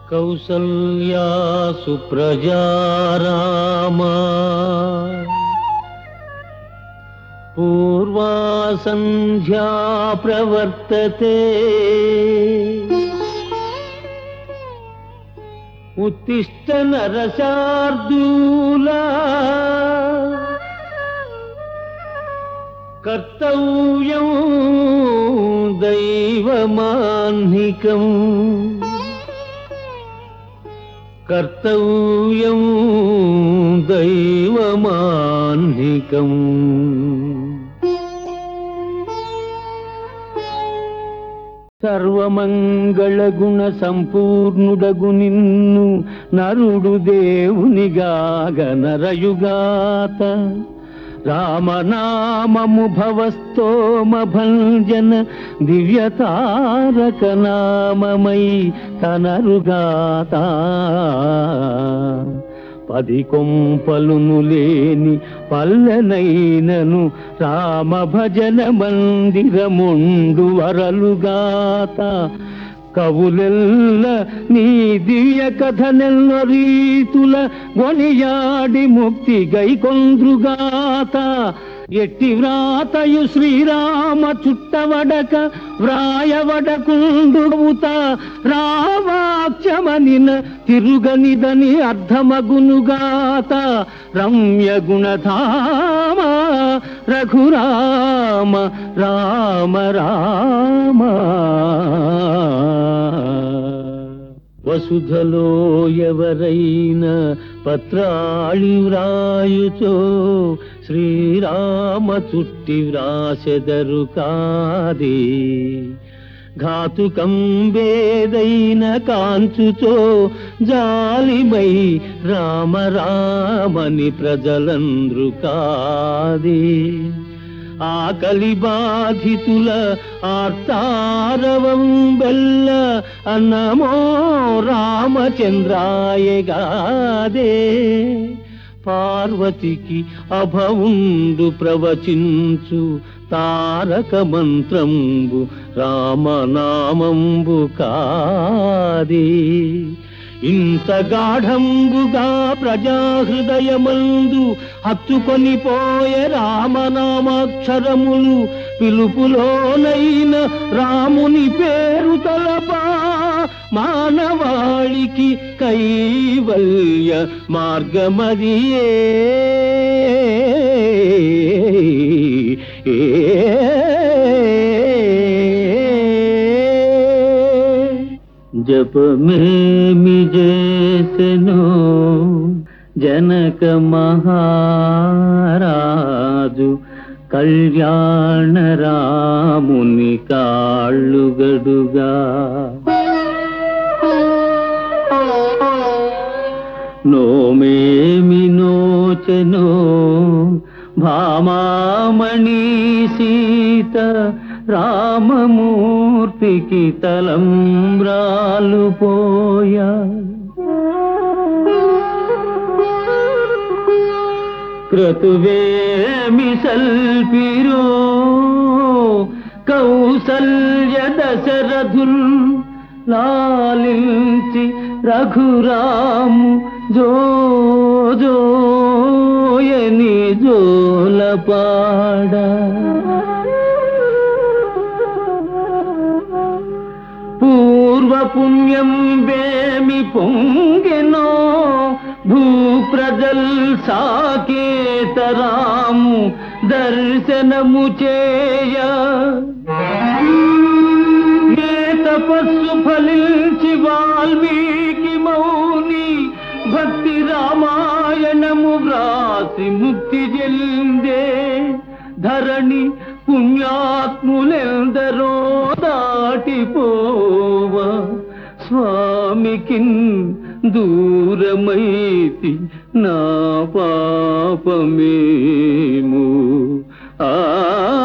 కౌసల్యా సుప్రజా రామా పూర్వా సంధ్యా ప్రవర్తతే ఉత్తిష్ట నరశార్దూలా కర్తవ్యం దైవమాన్నికం కర్తవ్యం దైవమాన్నికం సర్వమంగళ గుణ సంపూర్ణుడగు నిన్ను నరుడు దేవునిగాగ నరయుగాత రామనామము భవస్తోమ భంజన దివ్యతారక నామమై తనరుగాత పది కొంపలును లేని పల్లెనైనను రామ భజన మందిరముండు వరలుగాత కవులెల్ల నీ దివ్య కథనెల్ల రీతుల గొనియాడి ముక్తి గైకొంద్రుగాత ఎట్టి వ్రాతయు శ్రీరామ చుట్టవడక వ్రాయవడకుండుత రావాక్యమనిన తిరుగనిదని అర్థమగునుగాత రమ్య గుణధామ రఘురామ రామ రామ వసుధలో ఎవరైనా పత్రాళి వ్రాయుచో శ్రీరామ చుట్టి వ్రాసెదరు కాదే ఘాతుకం వేదైన కాంచుచో జాలిమై రామ రామని ప్రజలంద్రు కాదే ఆకలి బాధితుల ఆర్తారవం బెల్ల అన్నమో రామచంద్రాయగాదే పార్వతికి అభవుండు ప్రవచించు తారక మంత్రంబు రామనామంబు కాదే ఇంత గాఢంబుగా ప్రజాహృదయమందు హత్తుకొని పోయే రామనామాక్షరములు పిలుపులోనైన రాముని పేరు తలపా మానవాళికి కైవల్య మార్గమదియే జపమేమి చేసెను జనక మహారాజు కళ్యాణ రాముని కాళ్ళుగడుగా నోమేమి నోచెనో భామామణి సీత రామమూర్తికి తలంబ్రాలు పోయా క్రతువేమి సల్పిరో కౌసల్య దశరథుల్ లాలించి రఘురాము జో జోయని జోలపాడ పూర్వ పుణ్యం వేమి పొంగెనో భూప్రజల్ సాకేతరాము దర్శనము చేయ ఏ తపస్సు ఫలించి వాల్మీకి మౌని భక్తి రామాయణము వ్రాసి ముక్తి చెందే ధరణి పుణ్యాత్ములెందరో దాటిపోవ స్వామికి దూరమైతి నా పాపమేము ఆ